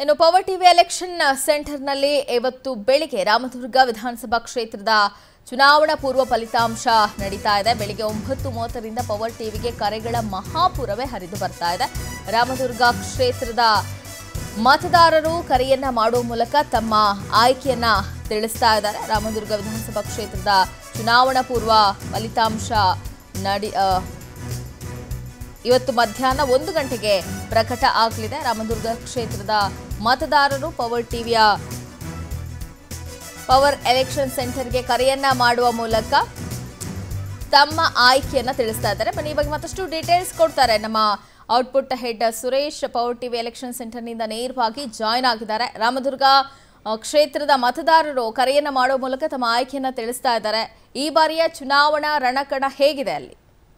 ಇನ್ನು power TV election ಸೆಂಟರ್ನಲ್ಲಿ ಇವತ್ತು ಬೆಳಿಗ್ಗೆ ರಾಮದುರ್ಗ ವಿಧಾನಸಭಾ ಕ್ಷೇತ್ರದ ಚುನಾವಣಾ ಪೂರ್ವ ಫಲಿತಾಂಶ ನಡೀತಾ ಇದೆ ಬೆಳಿಗ್ಗೆ ಒಂಬತ್ತು ಮೂವತ್ತರಿಂದ ಪವರ್ ಟಿವಿಗೆ ಕರೆಗಳ ಮಹಾಪುರವೇ ಹರಿದು ಬರ್ತಾ ಇದೆ ರಾಮದುರ್ಗ ಕ್ಷೇತ್ರದ ಮತದಾರರು ಕರೆಯನ್ನ ಮಾಡುವ ಮೂಲಕ ತಮ್ಮ ಆಯ್ಕೆಯನ್ನ ತಿಳಿಸ್ತಾ ಇದ್ದಾರೆ ರಾಮದುರ್ಗ ವಿಧಾನಸಭಾ ಕ್ಷೇತ್ರದ ಚುನಾವಣಾ ಪೂರ್ವ ಫಲಿತಾಂಶ ನಡಿ ಆ, ಇವತ್ತು ಮಧ್ಯಾಹ್ನ ಒಂದು ಗಂಟೆಗೆ ಪ್ರಕಟ ಆಗಲಿದೆ ರಾಮದುರ್ಗ ಕ್ಷೇತ್ರದ ಮತದಾರರು ಪವರ್ ಟಿವಿಯ ಪವರ್ ಎಲೆಕ್ಷನ್ ಸೆಂಟರ್ಗೆ ಕರೆಯನ್ನ ಮಾಡುವ ಮೂಲಕ ತಮ್ಮ ಆಯ್ಕೆಯನ್ನ ತಿಳಿಸ್ತಾ ಇದ್ದಾರೆ ಬನ್ನಿ ಈ ಬಗ್ಗೆ ಮತ್ತಷ್ಟು ಡೀಟೇಲ್ಸ್ ಕೊಡ್ತಾರೆ ನಮ್ಮ output head Suresh Power TV election ಸೆಂಟರ್ನಿಂದ ನೇರವಾಗಿ ಜಾಯ್ನ್ ಆಗಿದ್ದಾರೆ ರಾಮದುರ್ಗ ಆ, ಕ್ಷೇತ್ರದ ಮತದಾರರು ಕರೆಯನ್ನ ಮಾಡುವ ಮೂಲಕ ತಮ್ಮ ಆಯ್ಕೆಯನ್ನ ತಿಳಿಸ್ತಾ ಇದ್ದಾರೆ ಈ ಬಾರಿಯ ಚುನಾವಣಾ ರಣಕಣ ಹೇಗಿದೆ ಅಲ್ಲಿ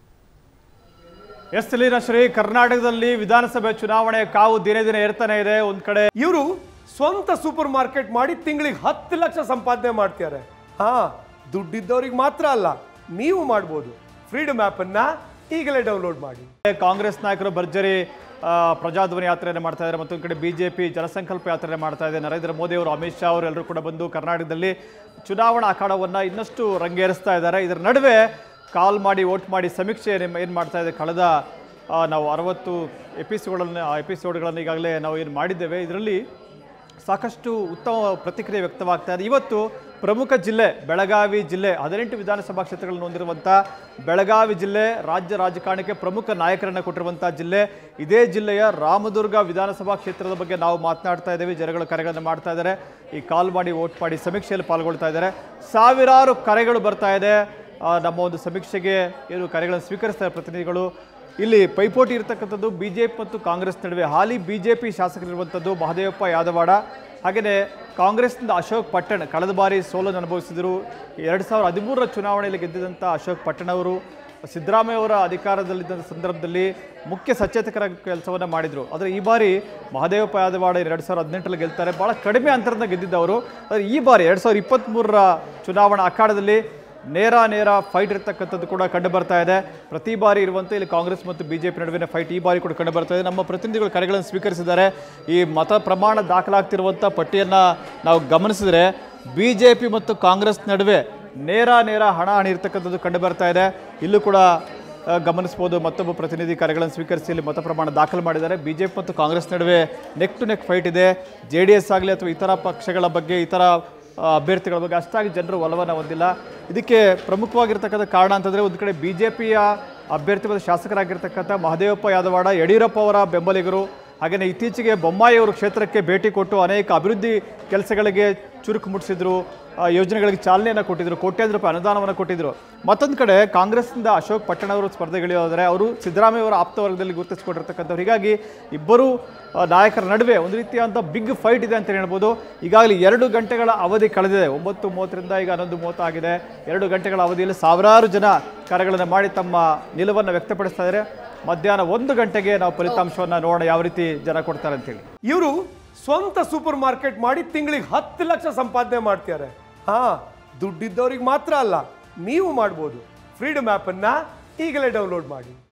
ಎಸ್ ಲೀನಶ್ರೀ ಕರ್ನಾಟಕದಲ್ಲಿ ವಿಧಾನಸಭೆ ಚುನಾವಣೆ ಕಾವು ದಿನೇ ದಿನೇ ಏರ್ತಾನೆ ಇದೆ ಒಂದ್ ಕಡೆ ಇವರು ಸ್ವಂತ ಸೂಪರ್ ಮಾರ್ಕೆಟ್ ಮಾಡಿ ತಿಂಗಳಿಗೆ ಹತ್ತು ಲಕ್ಷ ಸಂಪಾದನೆ ಮಾಡ್ತಾರೆ ಹಾ ದುಡ್ಡಿದ್ದವ್ರಿಗೆ ಮಾತ್ರ ಅಲ್ಲ ನೀವು ಮಾಡ್ಬೋದು ಫ್ರೀಡಮ್ ಅನ್ನ ಈಗಲೇ ಡೌನ್ಲೋಡ್ ಮಾಡಿ ಕಾಂಗ್ರೆಸ್ ನಾಯಕರು ಭರ್ಜರಿ ಆ, ಪ್ರಜಾಧ್ವನಿ ಯಾತ್ರೆಯನ್ನು ಮಾಡ್ತಾ ಇದ್ದಾರೆ ಮತ್ತೊಂದು ಕಡೆ ಬಿಜೆಪಿ ಜನಸಂಕಲ್ಪ ಯಾತ್ರೆ ಮಾಡ್ತಾ ಇದೆ ನರೇಂದ್ರ ಮೋದಿ ಅವರು ಅಮಿತ್ ಶಾ ಅವರು ಎಲ್ಲರೂ ಕೂಡ ಬಂದು ಕರ್ನಾಟಕದಲ್ಲಿ ಚುನಾವಣಾ ಅಖಾಡವನ್ನು ಇನ್ನಷ್ಟು ರಂಗೇರಿಸ್ತಾ ಇದ್ದಾರೆ ಇದರ ನಡುವೆ ಕಾಲ್ ಮಾಡಿ ವೋಟ್ ಮಾಡಿ ಸಮೀಕ್ಷೆ ಏನು ಮಾಡ್ತಾ ಇದೆ ಕಳೆದ ಆ, ನಾವು ಅರವತ್ತು ಎಪಿಸೋಡ್ಗಳನ್ನು ಎಪಿಸೋಡ್ಗಳನ್ನು ಈಗಾಗಲೇ ನಾವು ಏನು ಮಾಡಿದ್ದೇವೆ ಇದರಲ್ಲಿ ಸಾಕಷ್ಟು ಉತ್ತಮ ಪ್ರತಿಕ್ರಿಯೆ ವ್ಯಕ್ತವಾಗ್ತಾ ಇದೆ ಇವತ್ತು ಪ್ರಮುಖ ಜಿಲ್ಲೆ ಬೆಳಗಾವಿ ಜಿಲ್ಲೆ ಹದಿನೆಂಟು ವಿಧಾನಸಭಾ ಕ್ಷೇತ್ರಗಳನ್ನು ಹೊಂದಿರುವಂಥ ಬೆಳಗಾವಿ ಜಿಲ್ಲೆ ರಾಜ್ಯ ರಾಜಕಾರಣಕ್ಕೆ ಪ್ರಮುಖ ನಾಯಕರನ್ನು ಕೊಟ್ಟಿರುವಂಥ ಜಿಲ್ಲೆ ಇದೇ ಜಿಲ್ಲೆಯ ರಾಮದುರ್ಗ ವಿಧಾನಸಭಾ ಕ್ಷೇತ್ರದ ಬಗ್ಗೆ ನಾವು ಮಾತನಾಡ್ತಾ ಇದ್ದೇವೆ ಜನಗಳು ಕರೆಗಳನ್ನು ಮಾಡ್ತಾ ಇದ್ದಾರೆ ಈ ಕಾಲ್ ಮಾಡಿ ವೋಟ್ ಮಾಡಿ ಸಮೀಕ್ಷೆಯಲ್ಲಿ ಪಾಲ್ಗೊಳ್ತಾ ಇದ್ದಾರೆ ಸಾವಿರಾರು ಕರೆಗಳು ಬರ್ತಾ ಇದೆ ಆ, ನಮ್ಮ ಒಂದು ಸಮೀಕ್ಷೆಗೆ ಏನು ಕರೆಗಳನ್ನು ಸ್ವೀಕರಿಸ್ತಾರೆ ಪ್ರತಿನಿಧಿಗಳು ಇಲ್ಲಿ ಪೈಪೋಟಿ ಇರತಕ್ಕಂಥದ್ದು ಬಿಜೆಪಿ ಮತ್ತು ಕಾಂಗ್ರೆಸ್ ನಡುವೆ ಹಾಲಿ ಬಿಜೆಪಿ ಶಾಸಕರಿರುವಂಥದ್ದು ಮಹದೇವಪ್ಪ ಯಾದವಾಡ ಹಾಗೆಯೇ ಕಾಂಗ್ರೆಸ್ನಿಂದ ಅಶೋಕ್ ಪಟ್ಟಣ್ ಕಳೆದ ಬಾರಿ ಸೋಲನ್ನು ಅನುಭವಿಸಿದರು ಎರಡು ಸಾವಿರದ ಹದಿಮೂರರ ಚುನಾವಣೆಯಲ್ಲಿ ಗೆದ್ದಿದ್ದಂಥ ಅಶೋಕ್ ಪಟ್ಟಣ್ ಅವರು ಸಿದ್ದರಾಮಯ್ಯ ಅವರ ಅಧಿಕಾರದಲ್ಲಿದ್ದ ಸಂದರ್ಭದಲ್ಲಿ ಮುಖ್ಯ ಸಚೇತಕರ ಕೆಲಸವನ್ನು ಮಾಡಿದರು ಆದರೆ ಈ ಬಾರಿ ಮಹದೇವಪ್ಪ ಯಾದವಾಡ ಎರಡು ಸಾವಿರದ ಹದಿನೆಂಟರಲ್ಲಿ ಗೆಲ್ತಾರೆ ಭಾಳ ಕಡಿಮೆ ಅಂತರದಿಂದ ಗೆದ್ದಿದ್ದವರು ಆದರೆ ಈ ಬಾರಿ ಎರಡು ಸಾವಿರದ ಇಪ್ಪತ್ತ್ಮೂರರ ಚುನಾವಣಾ ಅಖಾಡದಲ್ಲಿ ನೇರ ನೇರ ಫೈಟ್ ಇರ್ತಕ್ಕಂಥದ್ದು ಕೂಡ ಕಂಡು ಬರ್ತಾ ಇದೆ ಪ್ರತಿ ಬಾರಿ ಇರುವಂತೆ ಇಲ್ಲಿ ಕಾಂಗ್ರೆಸ್ ಮತ್ತು ಬಿಜೆಪಿ ನಡುವಿನ ಫೈಟ್ ಈ ಬಾರಿ ಕೂಡ ಕಂಡು ಬರ್ತಾ ಇದೆ ನಮ್ಮ ಪ್ರತಿನಿಧಿಗಳು ಕರೆಗಳನ್ನು ಸ್ವೀಕರಿಸಿದ್ದಾರೆ ಈ ಮತ ಪ್ರಮಾಣ ದಾಖಲಾಗ್ತಿರುವಂಥ ಪಟ್ಟಿಯನ್ನು ನಾವು ಗಮನಿಸಿದರೆ ಬಿಜೆಪಿ ಮತ್ತು ಕಾಂಗ್ರೆಸ್ ನಡುವೆ ನೇರ ನೇರ ಹಣ ಹಣಿ ಇರ್ತಕ್ಕಂಥದ್ದು ಕಂಡು ಬರ್ತಾ ಇದೆ ಇಲ್ಲೂ ಕೂಡ ಆ, ಗಮನಿಸ್ಬೋದು ಮತ್ತೊಬ್ಬ ಪ್ರತಿನಿಧಿ ಕರೆಗಳನ್ನು ಸ್ವೀಕರಿಸಿ ಇಲ್ಲಿ ಮತ ಪ್ರಮಾಣ ದಾಖಲು ಮಾಡಿದ್ದಾರೆ ಬಿಜೆಪಿ ಮತ್ತು ಕಾಂಗ್ರೆಸ್ ನಡುವೆ ನೆಕ್ ಟು ನೆಕ್ ಫೈಟ್ ಇದೆ ಜೆ ಡಿ ಎಸ್ ಆಗಲಿ ಅಥವಾ ಇತರ ಪಕ್ಷಗಳ ಬಗ್ಗೆ ಇತರ ಆ, ಅಭ್ಯರ್ಥಿಗಳ ಬಗ್ಗೆ ಅಷ್ಟಾಗಿ ಜನರು ಒಲವನ್ನು ಹೊಂದಿಲ್ಲ ಇದಕ್ಕೆ ಪ್ರಮುಖವಾಗಿರ್ತಕ್ಕಂಥ ಕಾರಣ ಅಂತಂದರೆ ಒಂದು ಕಡೆ ಬಿ ಜೆ ಪಿಯ ಅಭ್ಯರ್ಥಿ ಮತ್ತು ಶಾಸಕರಾಗಿರ್ತಕ್ಕಂಥ ಮಹದೇವಪ್ಪ ಯಾದವಾಡ ಯಡಿಯೂರಪ್ಪ ಅವರ ಬೆಂಬಲಿಗರು ಹಾಗೆಯೇ ಇತ್ತೀಚೆಗೆ ಬೊಮ್ಮಾಯಿ ಅವರು ಕ್ಷೇತ್ರಕ್ಕೆ ಭೇಟಿ ಕೊಟ್ಟು ಅನೇಕ ಅಭಿವೃದ್ಧಿ ಕೆಲಸಗಳಿಗೆ ಚುರುಕು ಮುಟ್ಟಿಸಿದ್ರು ಆ, ಯೋಜನೆಗಳಿಗೆ ಚಾಲನೆಯನ್ನು ಕೊಟ್ಟಿದ್ರು ಕೋಟ್ಯಾಂತರ ರೂಪಾಯಿ ಅನುದಾನವನ್ನು ಕೊಟ್ಟಿದ್ರು ಮತ್ತೊಂದು ಕಡೆ ಕಾಂಗ್ರೆಸ್ನಿಂದ ಅಶೋಕ್ ಪಟ್ಟಣ ಅವರು ಸ್ಪರ್ಧೆಗಿಳಿಯೋದ್ರೆ ಅವರು ಸಿದ್ದರಾಮಯ್ಯ ಅವರ ಆಪ್ತ ವರ್ಗದಲ್ಲಿ ಗುರುತಿಸಿಕೊಂಡಿರ್ತಕ್ಕಂಥವ್ರು ಹೀಗಾಗಿ ಇಬ್ಬರು ಆ, ನಾಯಕರ ನಡುವೆ ಒಂದು ರೀತಿಯಾದಂಥ ಬಿಗ್ ಫೈಟ್ ಇದೆ ಅಂತ ಹೇಳ್ಬೋದು ಈಗಾಗಲೇ ಎರಡು ಗಂಟೆಗಳ ಅವಧಿ ಕಳೆದಿದೆ ಒಂಬತ್ತು ಮೂವತ್ತರಿಂದ ಈಗ ಹನ್ನೊಂದು ಮೂವತ್ತು ಆಗಿದೆ ಎರಡು ಗಂಟೆಗಳ ಅವಧಿಯಲ್ಲಿ ಸಾವಿರಾರು ಜನ ಕರೆಗಳನ್ನು ಮಾಡಿ ತಮ್ಮ ನಿಲುವನ್ನು ವ್ಯಕ್ತಪಡಿಸ್ತಾ ಇದ್ದಾರೆ ಮಧ್ಯಾಹ್ನ ಒಂದು ಗಂಟೆಗೆ ನಾವು ಫಲಿತಾಂಶವನ್ನು ನೋಡೋಣ ಯಾವ ರೀತಿ ಜನ ಕೊಡ್ತಾರೆ ಅಂತೇಳಿ ಇವರು ಸ್ವಂತ ಸೂಪರ್ ಮಾರ್ಕೆಟ್ ಮಾಡಿ ತಿಂಗಳಿಗೆ ಹತ್ತು ಲಕ್ಷ ಸಂಪಾದನೆ ಮಾಡ್ತಾರೆ ಹಾ ದುಡ್ಡಿದ್ದವ್ರಿಗೆ ಮಾತ್ರ ಅಲ್ಲ ನೀವು ಮಾಡ್ಬೋದು ಫ್ರೀಡಮ್ ಅನ್ನ ಈಗಲೇ ಡೌನ್ಲೋಡ್ ಮಾಡಿ